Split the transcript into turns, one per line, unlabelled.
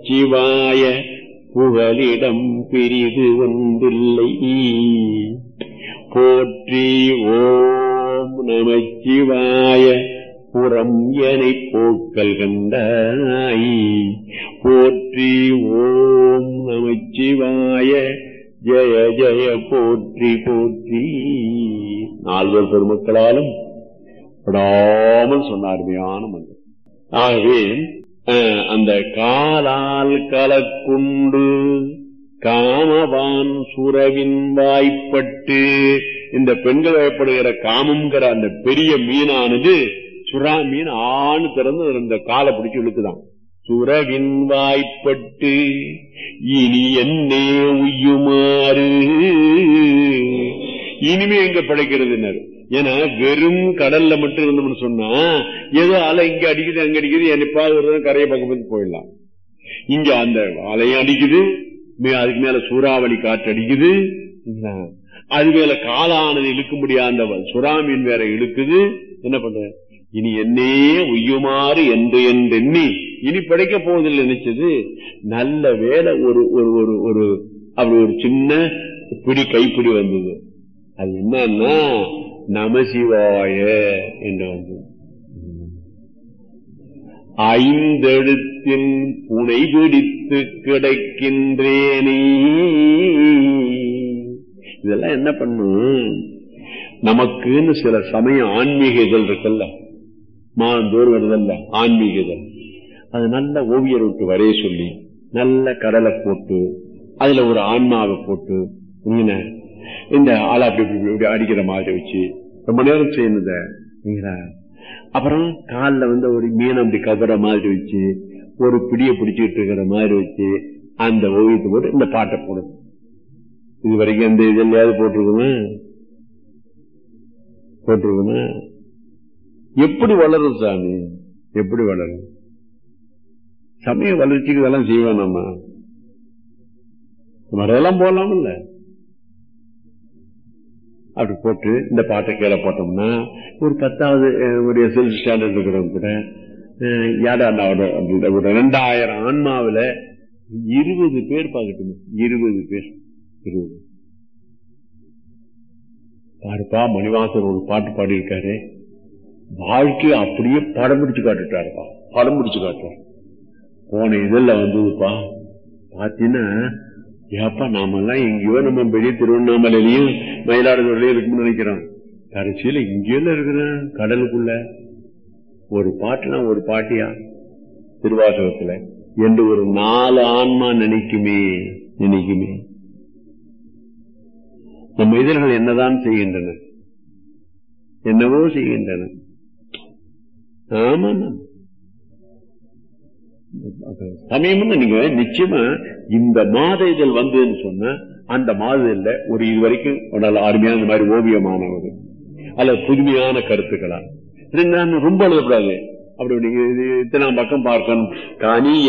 நமச்சிவாய புகலிடம் பிரிது ஒன்றில்லை போற்றி ஓம் நமச்சிவாய புறம் எனை போக்கல் கண்டாய் போற்றி ஓம் நமச்சிவாய ஜெய ஜெய போற்றி போற்றி நால்வர் பெருமக்களாலும் படாமல் சொன்ன அருமையான மந்திரம் ஆகவே அஹ், அந்த காலால் கலக்குண்டு காமவான் சுரவின் வாய்ப்பட்டு இந்த பெண்கள் வயப்படுகிற காமம்ங்கிற அந்த பெரிய மீனானது சுறா மீன் ஆணு திறந்து இந்த காலை பிடிச்சு இழுக்குதான் சுரவின் வாய்ப்பட்டு இனி என்னே உய்யுமாறு இனிமே எங்க பிழைக்கிறதுனர் ஏன்னா வெறும் கடல்ல மட்டும் இருந்தோம்னு சொன்னா ஏதோ அலை இங்க அடிக்குது அங்க அடிக்குது என்னைப்பாவது ஒரு தடவை கரையை பக்கம் வந்து போயிடலாம் இங்க அந்த அலையும் அடிக்குது மே- அதுக்கு மேல சூறாவளி காற்று அடிக்குது அது மேல காலானது இழுக்க முடியாத அந்த சுறாமீன் வேற இழுக்குது என்ன பண்ற இனி என்னே உய்யுமாறு என்று என்றெண்ணி இனி பிழைக்க போவதில்லை நினைச்சது நல்ல வேலை ஒரு ஒரு ஒரு ஒரு அப்படி ஒரு சின்ன பிடி கைப்பிடி வந்தது அது என்னன்னா நமசிவாய என்று வந்தது ஐந்தெழுத்தின் புனை பிடித்து கிடக்கின்றேனே இதெல்லாம் என்ன பண்ணும் நமக்குன்னு சில சமயம் ஆன்மீக இதழ் இருக்குல்ல மாதந்தோறும் வருதல்ல ஆன்மீக இதழ் அது நல்ல ஓவியர் விட்டு வரைய சொல்லி நல்ல கடலை போட்டு அதுல ஒரு ஆன்மாவை போட்டு என்ன, இந்த ஆளை அப்படி இப்படி இப்படி அடிக்கிற மாதிரி வச்சு ரொம்ப நேரம் செய்யணுத சரிங்களா? அப்புறம் கால்ல வந்து ஒரு மீன் அப்படி கவர மாதிரி வச்சு ஒரு பிடியை பிடிச்சிட்டு இருக்கிற மாதிரி வச்சு அந்த ஓவியத்தை போட்டு இந்த பாட்டை போடும் இது வரைக்கும் எந்த இதெல்லாம் போட்டிருக்குமா போட்டிருக்குமா எப்படி வளரும் சாமி எப்படி வளரும் சமய வளர்ச்சிக்கு இதெல்லாம் செய்வோம் நம்ம நம்ம அதெல்லாம் போடலாம் இல்ல அப்படி போட்டு இந்த பாட்டை கீழே போட்டோம்னா ஒரு பத்தாவது அஹ், ஒரு எஸ்எல் ஸ்டாண்டர்ட் இருக்கிறவங்க கூட அஹ், யாரா நான் ஒரு- அப்படி ஒரு ரெண்டாயிரம் ஆன்மாவுல இருபது பேர் பார்க்கட்டுமே இருபது பேர் இருபது பாருப்பா மணிவாசர் ஒரு பாட்டு பாடியிருக்காரு வாழ்க்கையை அப்படியே படம் பிடிச்சு காட்டுட்டாருப்பா படம் பிடிச்சு காட்டுறாரு போன இதெல்லாம் வந்ததுப்பா பாத்தீங்கன்னா ஏப்பா நாமெல்லாம் எங்கேயோ நம்ம பெரிய திருவண்ணாமலையிலயும் மயிலாடுதுறையிலயும் இருக்கும்னு நினைக்கிறோம் கடைசியில இங்கேயும் இருக்கிறேன் கடலுக்குள்ள ஒரு பாட்டுனா ஒரு பாட்டியா திருவாசகத்துல என்று ஒரு நாலு ஆன்மா நினைக்குமே நினைக்குமே நம்ம இதழ்கள் என்னதான் செய்கின்றன என்னவோ செய்கின்றன ஆமா சமயம்னு நீங்க நிச்சயமா இந்த மாத இதழ் வந்ததுன்னு சொன்னா அந்த மாத இதழ்ல ஒரு இது வரைக்கும் ஒரு நல்ல அருமையான இந்த மாதிரி ஓவியமான ஒரு அல்ல புதுமையான கருத்துக்களா இது நான் ரொம்ப எழுதக்கூடாது அப்படி நீங்க இது இத்தனாம் பக்கம் பார்க்கணும் கனி